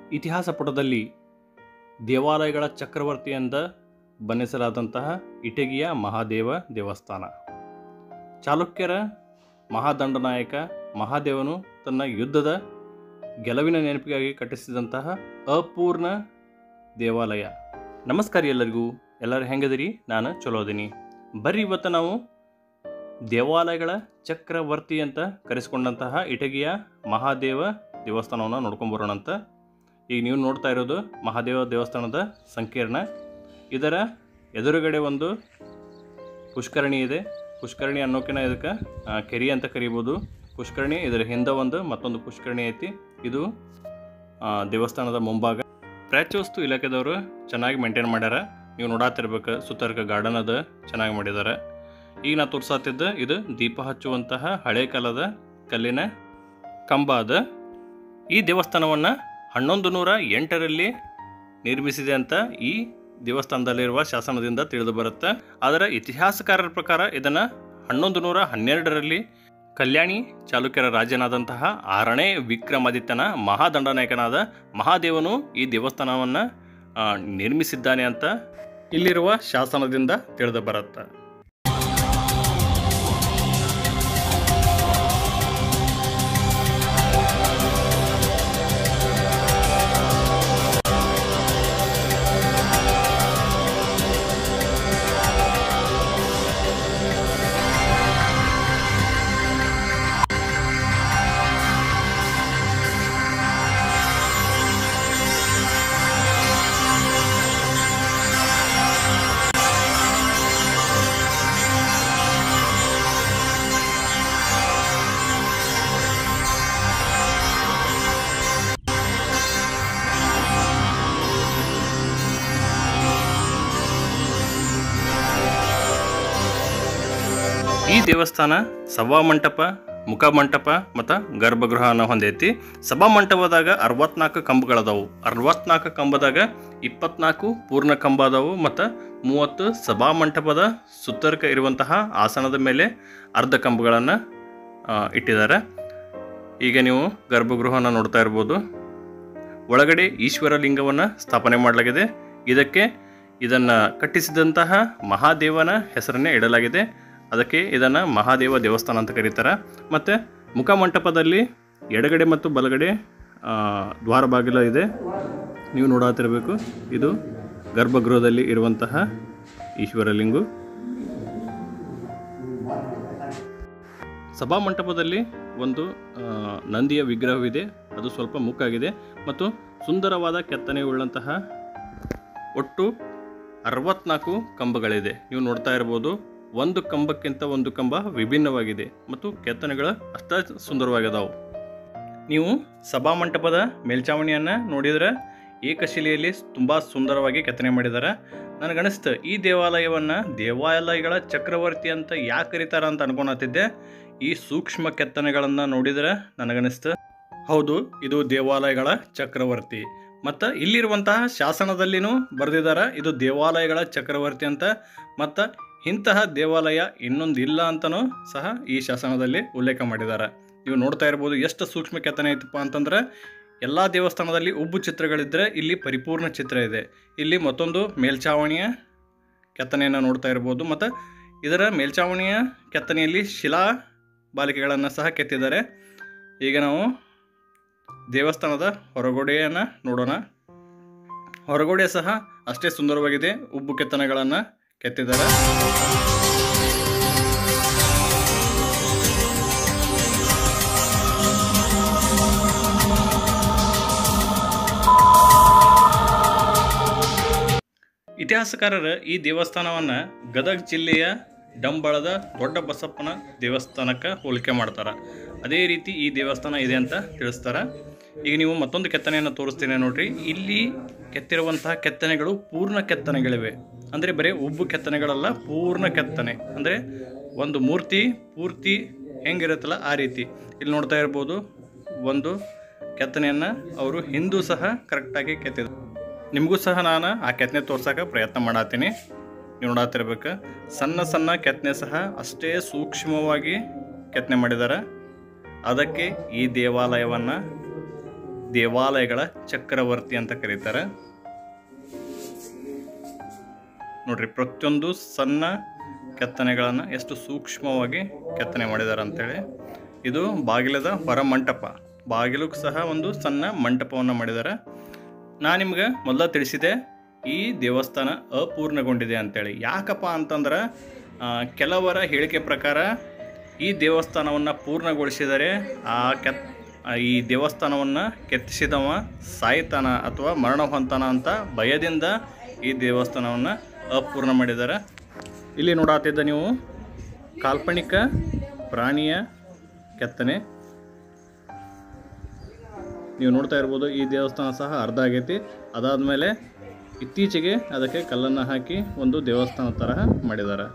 ಇತಿಹಾಸ ಪುಟದಲ್ಲಿ ದೇವಾಲಯಗಳ ಚಕ್ರವರ್ತಿ ಎಂದ ಬಣ್ಣಿಸಲಾದಂತಹ ಇಟಗಿಯ ಮಹಾದೇವ ದೇವಸ್ಥಾನ ಚಾಲುಕ್ಯರ ಮಹಾದಂಡನಾಯಕ ಮಹಾದೇವನು ತನ್ನ ಯುದ್ಧದ ಗೆಲುವಿನ ನೆನಪಿಗಾಗಿ ಕಟ್ಟಿಸಿದಂತಹ ಅಪೂರ್ಣ ದೇವಾಲಯ ನಮಸ್ಕಾರ ಎಲ್ಲರಿಗೂ ಎಲ್ಲರೂ ಹೆಂಗದಿರಿ ನಾನು ಚಲೋ ಅದೀನಿ ಬರ್ರಿ ಇವತ್ತು ನಾವು ದೇವಾಲಯಗಳ ಚಕ್ರವರ್ತಿ ಅಂತ ಕರೆಸಿಕೊಂಡಂತಹ ಇಟಗಿಯ ಮಹಾದೇವ ದೇವಸ್ಥಾನವನ್ನು ನೋಡ್ಕೊಂಬರೋಣ ಅಂತ ಈಗ ನೀವು ನೋಡ್ತಾ ಇರೋದು ಮಹಾದೇವ ದೇವಸ್ಥಾನದ ಸಂಕೀರ್ಣ ಇದರ ಎದುರುಗಡೆ ಒಂದು ಪುಷ್ಕರಣಿ ಇದೆ ಪುಷ್ಕರಣಿ ಅನ್ನೋಕಿನ ಇದಕ್ಕೆ ಆ, ಕೆರೆ ಅಂತ ಕರಿಬೋದು ಪುಷ್ಕರಣಿ ಇದರ ಹಿಂದೆ ಒಂದು ಮತ್ತೊಂದು ಪುಷ್ಕರಣಿ ಐತಿ ಇದು ಆ, ದೇವಸ್ಥಾನದ ಮುಂಭಾಗ ಪ್ರಾಚ್ಯವಸ್ತು ಇಲಾಖೆದವರು ಚೆನ್ನಾಗಿ ಮೇಂಟೈನ್ ಮಾಡ್ಯಾರ ನೀವು ನೋಡಾತಿರ್ಬೇಕು ಸುತ್ತರ್ಕ ಗಾರ್ಡನ್ ಅದ ಚೆನ್ನಾಗಿ ಮಾಡಿದ್ದಾರೆ ಈಗ ನಾ ತೋರ್ಸಾತಿದ್ದ ಇದು ದೀಪ ಹಚ್ಚುವಂತಹ ಹಳೆ ಕಾಲದ ಕಲ್ಲಿನ ಕಂಬ ಅದ ಈ ದೇವಸ್ಥಾನವನ್ನು ಹನ್ನೊಂದು ನೂರ ಎಂಟರಲ್ಲಿ ನಿರ್ಮಿಸಿದೆ ಅಂತ ಈ ದೇವಸ್ಥಾನದಲ್ಲಿರುವ ಶಾಸನದಿಂದ ತಿಳಿದು ಬರುತ್ತೆ ಆದರೆ ಇತಿಹಾಸಕಾರರ ಪ್ರಕಾರ ಇದನ್ನು ಹನ್ನೊಂದು ನೂರ ಹನ್ನೆರಡರಲ್ಲಿ ಕಲ್ಯಾಣಿ ಚಾಲುಕ್ಯರ ರಾಜನಾದಂತಹ ಆರನೇ ವಿಕ್ರಮಾದಿತ್ಯನ ಮಹಾದಂಡನಾಯಕನಾದ ಮಹಾದೇವನು ಈ ದೇವಸ್ಥಾನವನ್ನು ಆ, ನಿರ್ಮಿಸಿದ್ದಾನೆ ಅಂತ ಇಲ್ಲಿರುವ ಶಾಸನದಿಂದ ತಿಳಿದು ಬರುತ್ತೆ ಈ ದೇವಸ್ಥಾನ ಸಭಾಮಂಟಪ ಮುಖಮಂಟಪ ಮತ್ತು ಗರ್ಭಗೃಹನ ಹೊಂದೈತಿ ಸಭಾಮಂಟಪದಾಗ ಅರವತ್ನಾಲ್ಕು ಕಂಬಗಳದಾವು ಅರವತ್ನಾಲ್ಕು ಕಂಬದಾಗ ಇಪ್ಪತ್ನಾಲ್ಕು ಪೂರ್ಣ ಕಂಬ ಅದಾವು ಮತ್ತು ಮೂವತ್ತು ಸಭಾಮಂಟಪದ ಸುತ್ತರ್ಕ ಇರುವಂತಹ ಆಸನದ ಮೇಲೆ ಅರ್ಧ ಕಂಬಗಳನ್ನು ಇಟ್ಟಿದ್ದಾರೆ ಈಗ ನೀವು ಗರ್ಭಗೃಹನ ನೋಡ್ತಾ ಇರ್ಬೋದು ಒಳಗಡೆ ಈಶ್ವರ ಲಿಂಗವನ್ನು ಸ್ಥಾಪನೆ ಮಾಡಲಾಗಿದೆ ಇದಕ್ಕೆ ಇದನ್ನು ಕಟ್ಟಿಸಿದಂತಹ ಮಹಾದೇವನ ಹೆಸರನ್ನೇ ಇಡಲಾಗಿದೆ ಅದಕ್ಕೆ ಇದನ್ನು ಮಹಾದೇವ ದೇವಸ್ಥಾನ ಅಂತ ಕರೀತಾರೆ ಮತ್ತು ಮುಖಮಂಟಪದಲ್ಲಿ ಎಡಗಡೆ ಮತ್ತು ಬಲಗಡೆ ಆ, ದ್ವಾರ ಬಾಗಿಲು ಇದೆ ನೀವು ನೋಡಾತಿರಬೇಕು ಇದು ಗರ್ಭಗೃಹದಲ್ಲಿ ಇರುವಂತಹ ಈಶ್ವರಲಿಂಗು ಸಭಾಮಂಟಪದಲ್ಲಿ ಒಂದು ಆ, ನಂದಿಯ ವಿಗ್ರಹವಿದೆ ಅದು ಸ್ವಲ್ಪ ಮುಕ್ಕಾಗಿದೆ ಮತ್ತು ಸುಂದರವಾದ ಕೆತ್ತನೆಯುಳ್ಳಂತಹ ಒಟ್ಟು ಅರವತ್ನಾಲ್ಕು ಕಂಬಗಳಿದೆ ನೀವು ನೋಡ್ತಾ ಇರ್ಬೋದು ಒಂದು ಕಂಬಕ್ಕಿಂತ ಒಂದು ಕಂಬ ವಿಭಿನ್ನವಾಗಿದೆ ಮತ್ತು ಕೆತ್ತನೆಗಳು ಅಷ್ಟ ಸುಂದರವಾಗಿದಾವು ನೀವು ಸಭಾಮಂಟಪದ ಮೇಲ್ಚಾವಣಿಯನ್ನು ನೋಡಿದರೆ ಏಕಶಿಲೆಯಲ್ಲಿ ತುಂಬ ಸುಂದರವಾಗಿ ಕೆತ್ತನೆ ಮಾಡಿದ್ದಾರೆ ನನಗನಿಸ್ತು ಈ ದೇವಾಲಯವನ್ನು ದೇವಾಲಯಗಳ ಚಕ್ರವರ್ತಿ ಅಂತ ಯಾಕೆ ಕರೀತಾರ ಅಂತ ಅನ್ಕೊಳತ್ತಿದ್ದೆ ಈ ಸೂಕ್ಷ್ಮ ಕೆತ್ತನೆಗಳನ್ನು ನೋಡಿದರೆ ನನಗನಿಸ್ತು ಹೌದು ಇದು ದೇವಾಲಯಗಳ ಚಕ್ರವರ್ತಿ ಮತ್ತು ಇಲ್ಲಿರುವಂತಹ ಶಾಸನದಲ್ಲಿನೂ ಬರೆದಿದ್ದಾರೆ ಇದು ದೇವಾಲಯಗಳ ಚಕ್ರವರ್ತಿ ಅಂತ ಮತ್ತು ಇಂತಹ ದೇವಾಲಯ ಇನ್ನೊಂದು ಇಲ್ಲ ಅಂತಲೂ ಸಹ ಈ ಶಾಸನದಲ್ಲಿ ಉಲ್ಲೇಖ ಮಾಡಿದ್ದಾರೆ ನೀವು ನೋಡ್ತಾ ಇರ್ಬೋದು ಎಷ್ಟು ಸೂಕ್ಷ್ಮ ಕೆತ್ತನೆ ಐತಪ್ಪ ಅಂತಂದ್ರೆ ಎಲ್ಲ ದೇವಸ್ಥಾನದಲ್ಲಿ ಉಬ್ಬು ಚಿತ್ರಗಳಿದ್ದರೆ ಇಲ್ಲಿ ಪರಿಪೂರ್ಣ ಚಿತ್ರ ಇದೆ ಇಲ್ಲಿ ಮತ್ತೊಂದು ಮೇಲ್ಛಾವಣಿಯ ಕೆತ್ತನೆಯನ್ನು ನೋಡ್ತಾ ಇರ್ಬೋದು ಮತ್ತು ಇದರ ಮೇಲ್ಛಾವಣಿಯ ಕೆತ್ತನೆಯಲ್ಲಿ ಶಿಲಾ ಬಾಲಿಕೆಗಳನ್ನು ಸಹ ಕೆತ್ತಿದ್ದಾರೆ ಈಗ ನಾವು ದೇವಸ್ಥಾನದ ಹೊರಗೋಡೆಯನ್ನು ನೋಡೋಣ ಹೊರಗೋಡೆ ಸಹ ಅಷ್ಟೇ ಸುಂದರವಾಗಿದೆ ಉಬ್ಬು ಕೆತ್ತನೆಗಳನ್ನು ಕೆತ್ತಿದ್ದಾರೆ ಇತಿಹಾಸಕಾರರು ಈ ದೇವಸ್ಥಾನವನ್ನು ಗದಗ ಜಿಲ್ಲೆಯ ಡಂಬಳದ ದೊಡ್ಡ ಬಸಪ್ಪನ ದೇವಸ್ಥಾನಕ್ಕೆ ಹೋಲಿಕೆ ಮಾಡ್ತಾರೆ ಅದೇ ರೀತಿ ಈ ದೇವಸ್ಥಾನ ಇದೆ ಅಂತ ತಿಳಿಸ್ತಾರೆ ಈಗ ನೀವು ಮತ್ತೊಂದು ಕೆತ್ತನೆಯನ್ನು ತೋರಿಸ್ತೇನೆ ನೋಡ್ರಿ ಇಲ್ಲಿ ಕೆತ್ತಿರುವಂತಹ ಕೆತ್ತನೆಗಳು ಪೂರ್ಣ ಕೆತ್ತನೆಗಳಿವೆ ಅಂದರೆ ಬರೀ ಉಬ್ಬು ಕೆತ್ತನೆಗಳಲ್ಲ ಪೂರ್ಣ ಕೆತ್ತನೆ ಅಂದರೆ ಒಂದು ಮೂರ್ತಿ ಪೂರ್ತಿ ಹೆಂಗಿರುತ್ತಲ್ಲ ಆ ರೀತಿ ಇಲ್ಲಿ ನೋಡ್ತಾ ಇರ್ಬೋದು ಒಂದು ಕೆತ್ತನೆಯನ್ನು ಅವರು ಹಿಂದೂ ಸಹ ಕರೆಕ್ಟಾಗಿ ಕೆತ್ತಿದ್ರು ನಿಮಗೂ ಸಹ ನಾನು ಆ ಕೆತ್ತನೆ ತೋರ್ಸೋಕೆ ಪ್ರಯತ್ನ ಮಾಡತ್ತೀನಿ ನೀವು ನೋಡತ್ತಿರ್ಬೇಕು ಸಣ್ಣ ಸಣ್ಣ ಕೆತ್ತನೆ ಸಹ ಅಷ್ಟೇ ಸೂಕ್ಷ್ಮವಾಗಿ ಕೆತ್ತನೆ ಮಾಡಿದ್ದಾರೆ ಅದಕ್ಕೆ ಈ ದೇವಾಲಯವನ್ನು ದೇವಾಲಯಗಳ ಚಕ್ರವರ್ತಿ ಅಂತ ಕರೀತಾರೆ ನೋಡ್ರಿ ಪ್ರತಿಯೊಂದು ಸಣ್ಣ ಕೆತ್ತನೆಗಳನ್ನು ಎಷ್ಟು ಸೂಕ್ಷ್ಮವಾಗಿ ಕೆತ್ತನೆ ಮಾಡಿದ್ದಾರೆ ಅಂತೇಳಿ ಇದು ಬಾಗಿಲದ ಹೊರ ಮಂಟಪ ಬಾಗಿಲಿಗೂ ಸಹ ಒಂದು ಸಣ್ಣ ಮಂಟಪವನ್ನು ಮಾಡಿದ್ದಾರೆ ನಾನು ನಿಮ್ಗೆ ಮೊದಲ ತಿಳಿಸಿದೆ ಈ ದೇವಸ್ಥಾನ ಅಪೂರ್ಣಗೊಂಡಿದೆ ಅಂತೇಳಿ ಯಾಕಪ್ಪ ಅಂತಂದ್ರೆ ಆ, ಕೆಲವರ ಹೇಳಿಕೆ ಪ್ರಕಾರ ಈ ದೇವಸ್ಥಾನವನ್ನು ಪೂರ್ಣಗೊಳಿಸಿದರೆ ಆ ಕೆತ್ ಆ, ಈ ದೇವಸ್ಥಾನವನ್ನು ಕೆತ್ತಿಸಿದವ ಸಾಯ್ತಾನ ಅಥವಾ ಮರಣ ಹೊಂತಾನ ಅಂತ ಭಯದಿಂದ ಈ ದೇವಸ್ಥಾನವನ್ನು ಅಪೂರ್ಣ ಮಾಡಿದ್ದಾರೆ ಇಲ್ಲಿ ನೋಡಾತಿದ್ದ ನೀವು ಕಾಲ್ಪನಿಕ ಪ್ರಾಣಿಯ ಕೆತ್ತನೆ ನೀವು ನೋಡ್ತಾ ಇರ್ಬೋದು ಈ ದೇವಸ್ಥಾನ ಸಹ ಅರ್ಧ ಆಗೈತಿ ಅದಾದಮೇಲೆ ಇತ್ತೀಚೆಗೆ ಅದಕ್ಕೆ ಕಲ್ಲನ್ನು ಹಾಕಿ ಒಂದು ದೇವಸ್ಥಾನ ತರಹ ಮಾಡಿದ್ದಾರೆ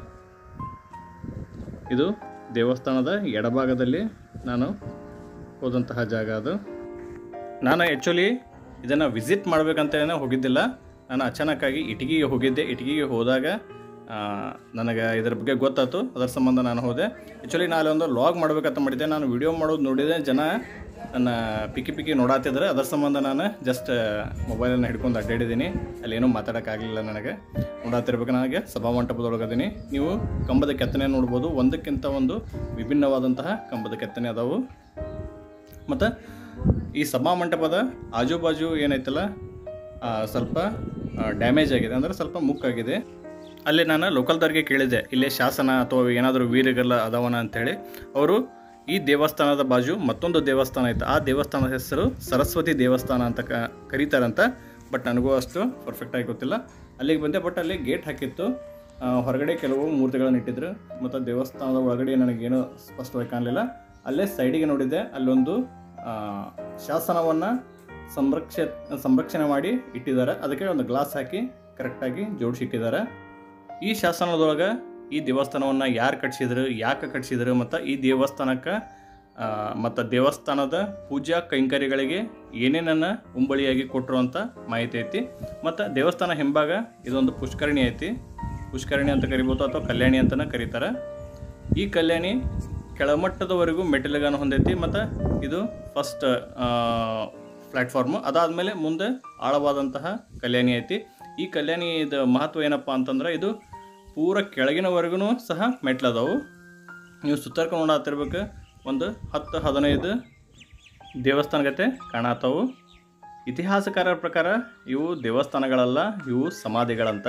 ಇದು ದೇವಸ್ಥಾನದ ಎಡಭಾಗದಲ್ಲಿ ನಾನು ಹೋದಂತಹ ಜಾಗ ಅದು ನಾನು ಆ್ಯಕ್ಚುಲಿ ಇದನ್ನು ವಿಸಿಟ್ ಮಾಡಬೇಕಂತಲೇ ಹೋಗಿದ್ದಿಲ್ಲ ನಾನು ಅಚಾನಕ್ಕಾಗಿ ಇಟಗಿಗೆ ಹೋಗಿದ್ದೆ ಇಟಗಿಗೆ ಹೋದಾಗ ಆ, ನನಗೆ ಇದರ ಬಗ್ಗೆ ಗೊತ್ತಾಯ್ತು ಅದರ ಸಂಬಂಧ ನಾನು ಹೋದೆ ಆ್ಯಕ್ಚುಲಿ ನಾನು ಒಂದು ಲಾಗ್ ಮಾಡ್ಬೇಕಂತ ಮಾಡಿದ್ದೆ ನಾನು ವಿಡಿಯೋ ಮಾಡೋದು ನೋಡಿದೆ ಜನ ನನ್ನ ಪಿಕ್ಕಿ ಪಿಕ್ಕಿ ನೋಡಾತಿದ್ರೆ ಅದರ ಸಂಬಂಧ ನಾನು ಜಸ್ಟ್ ಮೊಬೈಲನ್ನು ಹಿಡ್ಕೊಂಡು ಅಡ್ಡಾಡಿದ್ದೀನಿ ಅಲ್ಲಿ ಏನೂ ಮಾತಾಡೋಕ್ಕಾಗಲಿಲ್ಲ ನನಗೆ ನೋಡಾತಿರ್ಬೇಕು ನನಗೆ ಸಭಾಮಂಟಪದೊಳಗದೀನಿ ನೀವು ಕಂಬದ ಕೆತ್ತನೆ ನೋಡ್ಬೋದು ಒಂದಕ್ಕಿಂತ ಒಂದು ವಿಭಿನ್ನವಾದಂತಹ ಕಂಬದ ಕೆತ್ತನೆ ಅದಾವು ಮತ್ತು ಈ ಸಭಾಮಂಟಪದ ಆಜುಬಾಜು ಏನೈತಲ್ಲ ಆ, ಸ್ವಲ್ಪ ಡ್ಯಾಮೇಜ್ ಆಗಿದೆ ಅಂದರೆ ಸ್ವಲ್ಪ ಮುಕ್ಕಾಗಿದೆ ಅಲ್ಲಿ ನಾನು ಲೋಕಲ್ದವ್ರಿಗೆ ಕೇಳಿದೆ ಇಲ್ಲೇ ಶಾಸನ ಅಥವಾ ಏನಾದರೂ ವೀರಗಲ್ಲ ಅದಾವನ ಅಂತೇಳಿ ಅವರು ಈ ದೇವಸ್ಥಾನದ ಬಾಜು ಮತ್ತೊಂದು ದೇವಸ್ಥಾನ ಐತೆ ಆ ದೇವಸ್ಥಾನದ ಹೆಸರು ಸರಸ್ವತಿ ದೇವಸ್ಥಾನ ಅಂತ ಕ ಕರೀತಾರಂತ ಬಟ್ ನನಗೂ ಅಷ್ಟು ಪರ್ಫೆಕ್ಟಾಗಿ ಗೊತ್ತಿಲ್ಲ ಅಲ್ಲಿಗೆ ಬಂದೆ ಬಟ್ ಅಲ್ಲಿ ಗೇಟ್ ಹಾಕಿತ್ತು ಆ, ಹೊರಗಡೆ ಕೆಲವು ಮೂರ್ತಿಗಳನ್ನು ಇಟ್ಟಿದ್ರು ಮತ್ತು ದೇವಸ್ಥಾನದ ಒಳಗಡೆ ನನಗೇನು ಸ್ಪಷ್ಟವಾಗಿ ಕಾಣಲಿಲ್ಲ ಅಲ್ಲೇ ಸೈಡಿಗೆ ನೋಡಿದ್ದೆ ಅಲ್ಲೊಂದು ಆ, ಶಾಸನವನ್ನು ಸಂರಕ್ಷ ಸಂರಕ್ಷಣೆ ಮಾಡಿ ಇಟ್ಟಿದ್ದಾರೆ ಅದಕ್ಕೆ ಒಂದು ಗ್ಲಾಸ್ ಹಾಕಿ ಕರೆಕ್ಟಾಗಿ ಜೋಡಿಸಿಟ್ಟಿದ್ದಾರೆ ಈ ಶಾಸನದೊಳಗೆ ಈ ದೇವಸ್ಥಾನವನ್ನು ಯಾರು ಕಟ್ಸಿದ್ರು ಯಾಕೆ ಕಟ್ಸಿದ್ರು ಮತ್ತು ಈ ದೇವಸ್ಥಾನಕ್ಕೆ ಮತ್ತು ದೇವಸ್ಥಾನದ ಪೂಜಾ ಕೈಂಕರ್ಯಗಳಿಗೆ ಏನೇನನ್ನು ಉಂಬಳಿಯಾಗಿ ಕೊಟ್ಟರು ಅಂತ ಮಾಹಿತಿ ಐತಿ ಮತ್ತು ದೇವಸ್ಥಾನ ಹಿಂಭಾಗ ಇದೊಂದು ಪುಷ್ಕರಣಿ ಐತಿ ಪುಷ್ಕರಣಿ ಅಂತ ಕರಿಬೋದು ಅಥವಾ ಕಲ್ಯಾಣಿ ಅಂತಲೇ ಕರೀತಾರೆ ಈ ಕಲ್ಯಾಣಿ ಕೆಳಮಟ್ಟದವರೆಗೂ ಮೆಟ್ಟಿಲುಗಳನ್ನು ಹೊಂದೈತಿ ಮತ್ತು ಇದು ಫಸ್ಟ್ ಪ್ಲ್ಯಾಟ್ಫಾರ್ಮು ಅದಾದಮೇಲೆ ಮುಂದೆ ಆಳವಾದಂತಹ ಕಲ್ಯಾಣಿ ಐತಿ ಈ ಕಲ್ಯಾಣಿದ ಮಹತ್ವ ಏನಪ್ಪ ಅಂತಂದ್ರೆ ಇದು ಪೂರ ಕೆಳಗಿನವರೆಗೂ ಸಹ ಮೆಟ್ಲದಾವು ನೀವು ಸುತ್ತರ್ಕೊಂಡು ನೋಡತ್ತಿರ್ಬೇಕು ಒಂದು ಹತ್ತು ಹದಿನೈದು ದೇವಸ್ಥಾನಗತೆ ಕಾಣತ್ತಾವು ಇತಿಹಾಸಕಾರರ ಪ್ರಕಾರ ಇವು ದೇವಸ್ಥಾನಗಳಲ್ಲ ಇವು ಸಮಾಧಿಗಳಂತ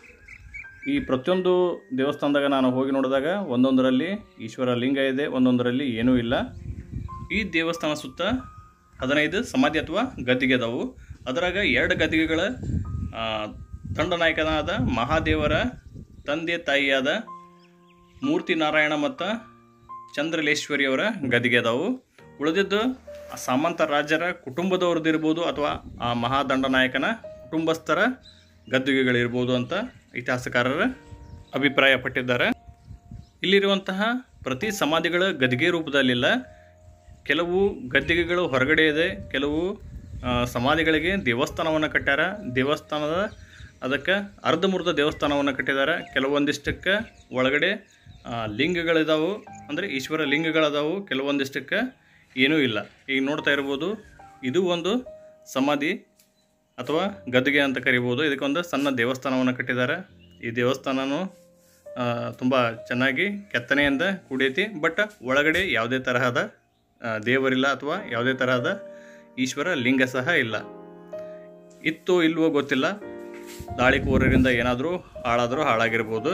ಈ ಪ್ರತಿಯೊಂದು ದೇವಸ್ಥಾನದಾಗ ನಾನು ಹೋಗಿ ನೋಡಿದಾಗ ಒಂದೊಂದರಲ್ಲಿ ಈಶ್ವರ ಲಿಂಗ ಇದೆ ಒಂದೊಂದರಲ್ಲಿ ಏನೂ ಇಲ್ಲ ಈ ದೇವಸ್ಥಾನ ಸುತ್ತ ಹದಿನೈದು ಸಮಾಧಿ ಅಥವಾ ಗದ್ದಿಗೆ ಅದಾವು ಅದರಾಗ ಎರಡು ಗದ್ದಿಗೆಗಳ ಆ, ದಂಡನಾಯಕನಾದ ಮಹಾದೇವರ ತಂದೆ ತಾಯಿಯಾದ ಮೂರ್ತಿ ನಾರಾಯಣ ಮತ್ತು ಚಂದ್ರಲೇಶ್ವರಿಯವರ ಗದ್ದಿಗೆ ಅದಾವು ಉಳಿದಿದ್ದು ಆ ಸಾಮಂತ ರಾಜರ ಕುಟುಂಬದವ್ರದ್ದು ಇರ್ಬೋದು ಅಥವಾ ಆ ಮಹಾದಂಡನಾಯಕನ ಕುಟುಂಬಸ್ಥರ ಗದ್ದುಗೆಗಳಿರ್ಬೋದು ಅಂತ ಇತಿಹಾಸಕಾರರ ಅಭಿಪ್ರಾಯ ಪಟ್ಟಿದ್ದಾರೆ ಇಲ್ಲಿರುವಂತಹ ಪ್ರತಿ ಸಮಾಧಿಗಳ ಗದ್ದಿಗೆ ರೂಪದಲ್ಲಿಲ್ಲ ಕೆಲವು ಗದ್ದಿಗೆಗಳು ಹೊರಗಡೆ ಇದೆ ಕೆಲವು ಆ, ಸಮಾಧಿಗಳಿಗೆ ದೇವಸ್ಥಾನವನ್ನು ಕಟ್ಟ್ಯಾರ ದೇವಸ್ಥಾನದ ಅದಕ್ಕೆ ಅರ್ಧಮುರ್ಧ ದೇವಸ್ಥಾನವನ್ನು ಕಟ್ಟಿದ್ದಾರೆ ಕೆಲವೊಂದಿಷ್ಟಕ್ಕೆ ಒಳಗಡೆ ಆ, ಲಿಂಗಗಳಿದಾವು ಅಂದರೆ ಈಶ್ವರ ಲಿಂಗಗಳದಾವು ಕೆಲವೊಂದಿಷ್ಟಕ್ಕೆ ಏನೂ ಇಲ್ಲ ಈಗ ನೋಡ್ತಾ ಇರ್ಬೋದು ಇದು ಒಂದು ಸಮಾಧಿ ಅಥವಾ ಗದ್ದಿಗೆ ಅಂತ ಕರಿಬೋದು ಇದಕ್ಕೊಂದು ಸಣ್ಣ ದೇವಸ್ಥಾನವನ್ನು ಕಟ್ಟಿದ್ದಾರೆ ಈ ದೇವಸ್ಥಾನನೂ ತುಂಬ ಚೆನ್ನಾಗಿ ಕೆತ್ತನೆಯಿಂದ ಕೂಡೈತಿ ಬಟ್ ಒಳಗಡೆ ಯಾವುದೇ ತರಹದ ಆ, ದೇವರಿಲ್ಲ ಅಥವಾ ಯಾವುದೇ ತರಹದ ಈಶ್ವರ ಲಿಂಗ ಸಹ ಇಲ್ಲ ಇತ್ತು ಇಲ್ವೋ ಗೊತ್ತಿಲ್ಲ ದಾಳಿಕೋರರಿಂದ ಏನಾದರೂ ಹಾಳಾದರೂ ಹಾಳಾಗಿರ್ಬೋದು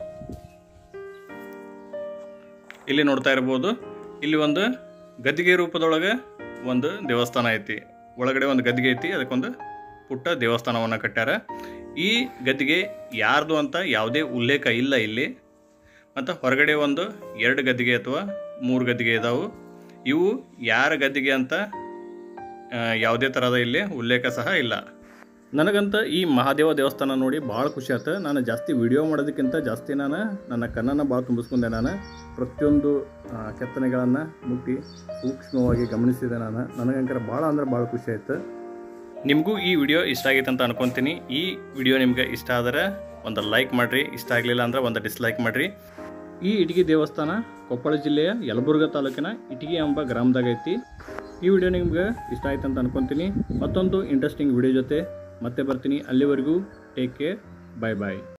ಇಲ್ಲಿ ನೋಡ್ತಾ ಇರ್ಬೋದು ಇಲ್ಲಿ ಒಂದು ಗದ್ದಿಗೆ ರೂಪದೊಳಗೆ ಒಂದು ದೇವಸ್ಥಾನ ಐತಿ ಒಳಗಡೆ ಒಂದು ಗದ್ದಿಗೆ ಐತಿ ಅದಕ್ಕೊಂದು ಪುಟ್ಟ ದೇವಸ್ಥಾನವನ್ನು ಕಟ್ಟ್ಯಾರ ಈ ಗದ್ದಿಗೆ ಯಾರ್ದು ಅಂತ ಯಾವುದೇ ಉಲ್ಲೇಖ ಇಲ್ಲ ಇಲ್ಲಿ ಮತ್ತು ಹೊರಗಡೆ ಒಂದು ಎರಡು ಗದ್ದಿಗೆ ಅಥವಾ ಮೂರು ಗದ್ದಿಗೆ ಇದಾವು ಇವು ಯಾರ ಗದ್ದಿಗೆ ಅಂತ ಆ, ಯಾವುದೇ ಥರದ ಇಲ್ಲಿ ಉಲ್ಲೇಖ ಸಹ ಇಲ್ಲ ನನಗಂತ ಈ ಮಹಾದೇವ ದೇವಸ್ಥಾನ ನೋಡಿ ಭಾಳ ಖುಷಿ ಆಯ್ತು ನಾನು ಜಾಸ್ತಿ ವಿಡಿಯೋ ಮಾಡೋದಕ್ಕಿಂತ ಜಾಸ್ತಿ ನಾನು ನನ್ನ ಕಣ್ಣನ್ನು ಭಾಳ ತುಂಬಿಸ್ಕೊಂಡೆ ನಾನು ಪ್ರತಿಯೊಂದು ಆ, ಕೆತ್ತನೆಗಳನ್ನು ಮುಟ್ಟಿ ಸೂಕ್ಷ್ಮವಾಗಿ ಗಮನಿಸಿದೆ ನಾನು ನನಗಂಕರ ಭಾಳ ಅಂದ್ರೆ ಭಾಳ ಖುಷಿ ಆಯ್ತು ನಿಮಗೂ ಈ ವಿಡಿಯೋ ಇಷ್ಟ ಆಗೈತೆ ಅಂತ ಅನ್ಕೊತೀನಿ ಈ ವಿಡಿಯೋ ನಿಮ್ಗೆ ಇಷ್ಟ ಆದರೆ ಒಂದು ಲೈಕ್ ಮಾಡಿರಿ ಇಷ್ಟ ಆಗಲಿಲ್ಲ ಅಂದ್ರೆ ಒಂದು ಡಿಸ್ಲೈಕ್ ಮಾಡಿರಿ ಈ ಇಟಗಿ ದೇವಸ್ಥಾನ ಕೊಪ್ಪಳ ಜಿಲ್ಲೆಯ ಯಲಬುರ್ಗಾ ತಾಲೂಕಿನ ಇಟಗಿ ಎಂಬ ಗ್ರಾಮದಾಗ ಐತಿ ಈ ವಿಡಿಯೋ ನಿಮ್ಗೆ ಇಷ್ಟ ಆಯ್ತು ಅಂತ ಅನ್ಕೊತೀನಿ ಮತ್ತೊಂದು ಇಂಟ್ರೆಸ್ಟಿಂಗ್ ವಿಡಿಯೋ ಜೊತೆ ಮತ್ತೆ ಬರ್ತೀನಿ ಅಲ್ಲಿವರೆಗೂ ಟೇಕ್ ಕೇರ್ ಬಾಯ್ ಬಾಯ್